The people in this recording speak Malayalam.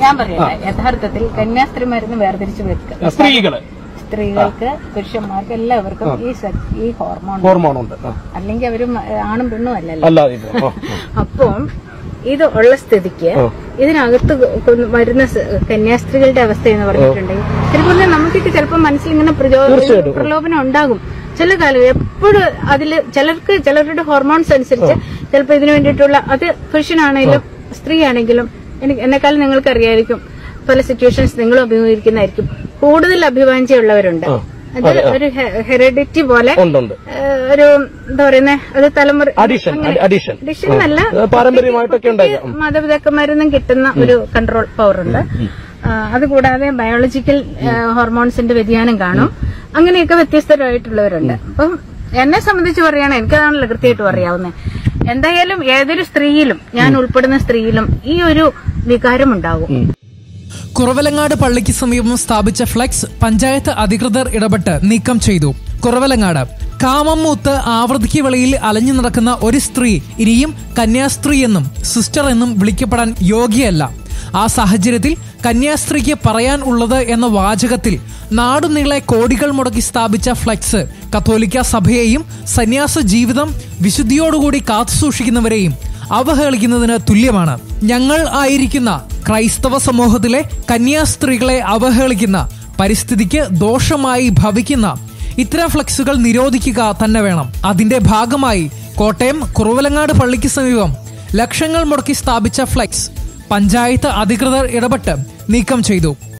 ഞാൻ പറയട്ടെ യഥാർത്ഥത്തിൽ കന്യാസ്ത്രീമാരെന്ന് വേർതിരിച്ച് വെക്കുക സ്ത്രീകള് സ്ത്രീകൾക്ക് പുരുഷന്മാർക്ക് എല്ലാവർക്കും ഈ സെ- ഈ ഹോർമോൺ ഹോർമോൺ ഉണ്ട് ആ. അല്ലെങ്കിൽ അവരും ആണും പെണ്ണും അല്ലല്ലോ അല്ലാതെ ഇത്. ആ, ആ. അപ്പം ഇത് ഉള്ള സ്ഥിതിക്ക് ആ. ഇതിനകത്ത് കൊ- വരുന്ന സ് കന്യാസ്ത്രീകളുടെ അവസ്ഥ എന്ന് പറഞ്ഞിട്ടുണ്ടെങ്കിൽ ചിലപ്പോൾ നമുക്കൊക്കെ ചിലപ്പോൾ മനസ്സിൽ ഇങ്ങനെ പ്രചോ- തീർച്ചയായിട്ടും. പ്രലോഭനം ഉണ്ടാകും ചില കാലം എപ്പോഴും അതിൽ ചിലർക്ക് ചിലരുടെ ഹോർമോൺസ് അനുസരിച്ച് ചിലപ്പോൾ ഇതിനു വേണ്ടിയിട്ടുള്ള അത് പുരുഷനാണെങ്കിലും സ്ത്രീ ആണെങ്കിലും എനിക്ക് എന്നെക്കാളും നിങ്ങൾക്ക് അറിയായിരിക്കും പല സിറ്റുവേഷൻസ് നിങ്ങൾ അഭിമുഖീകരിക്കുന്നതായിരിക്കും കൂടുതൽ അഭിവാഞ്ചയുള്ളവരുണ്ട് അത് ഒരു ഹെറിഡിറ്റി പോലെ ഉണ്ട് ഉണ്ട് ഏഹ്, ഒരു എന്താ പറയുന്നേ അത് തലമുറ അഡീഷൻ അഡീഷൻ അഡിഷൻ എന്നല്ല അത് പാരമ്പര്യമായിട്ടൊക്കെ ഉണ്ടായേക്കാം. മാതാപിതാക്കന്മാരിൽ നിന്നും കിട്ടുന്ന ഒരു കൺട്രോൾ പവർ ഉണ്ട് ആ, അതുകൂടാതെ ബയോളജിക്കൽ ഹോർമോൺസിന്റെ വ്യതിയാനം കാണും അങ്ങനെയൊക്കെ വ്യത്യസ്തരായിട്ടുള്ളവരുണ്ട് അപ്പം എന്നെ സംബന്ധിച്ച് പറയുകയാണെങ്കിൽ എനിക്കതാണല്ലോ കൃത്യമായിട്ട് അറിയാവുന്നത് എന്തായാലും ഏതൊരു സ്ത്രീയിലും ഞാൻ ഉൾപ്പെടുന്ന സ്ത്രീയിലും ഈ ഒരു വികാരം ഉണ്ടാകും കുറവലങ്ങാട് പള്ളിക്ക് സമീപം സ്ഥാപിച്ച ഫ്ലെക്സ് പഞ്ചായത്ത് അധികൃതർ ഇടപെട്ട് നീക്കം ചെയ്തു കുറവലങ്ങാട് കാമമ്മൂത്ത് ആവൃത്തിക്ക് വെളിയിൽ അലഞ്ഞു നടക്കുന്ന ഒരു സ്ത്രീ ഇനിയും കന്യാസ്ത്രീ എന്നും സിസ്റ്റർ എന്നും വിളിക്കപ്പെടാൻ യോഗ്യയല്ല ആ സാഹചര്യത്തിൽ കന്യാസ്ത്രീക്ക് പറയാൻ ഉള്ളത് എന്ന വാചകത്തിൽ നാടുനീളെ കോടികൾ മുടക്കി സ്ഥാപിച്ച ഫ്ലെക്സ് കത്തോലിക്ക സഭയെയും സന്യാസ ജീവിതം വിശുദ്ധിയോടുകൂടി കാത്തുസൂക്ഷിക്കുന്നവരെയും അവഹേളിക്കുന്നതിന് തുല്യമാണ് ഞങ്ങൾ ആയിരിക്കുന്ന ക്രൈസ്തവ സമൂഹത്തിലെ കന്യാസ്ത്രീകളെ അവഹേളിക്കുന്ന പരിസ്ഥിതിക്ക് ദോഷമായി ഭവിക്കുന്ന ഇത്തരം ഫ്ലക്സുകൾ നിരോധിക്കുക തന്നെ വേണം അതിന്റെ ഭാഗമായി കോട്ടയം കുറവലങ്ങാട് പള്ളിക്ക് സമീപം ലക്ഷങ്ങൾ മുടക്കി സ്ഥാപിച്ച ഫ്ലെക്സ് പഞ്ചായത്ത് അധികൃതർ ഇടപെട്ട് നീക്കം ചെയ്തു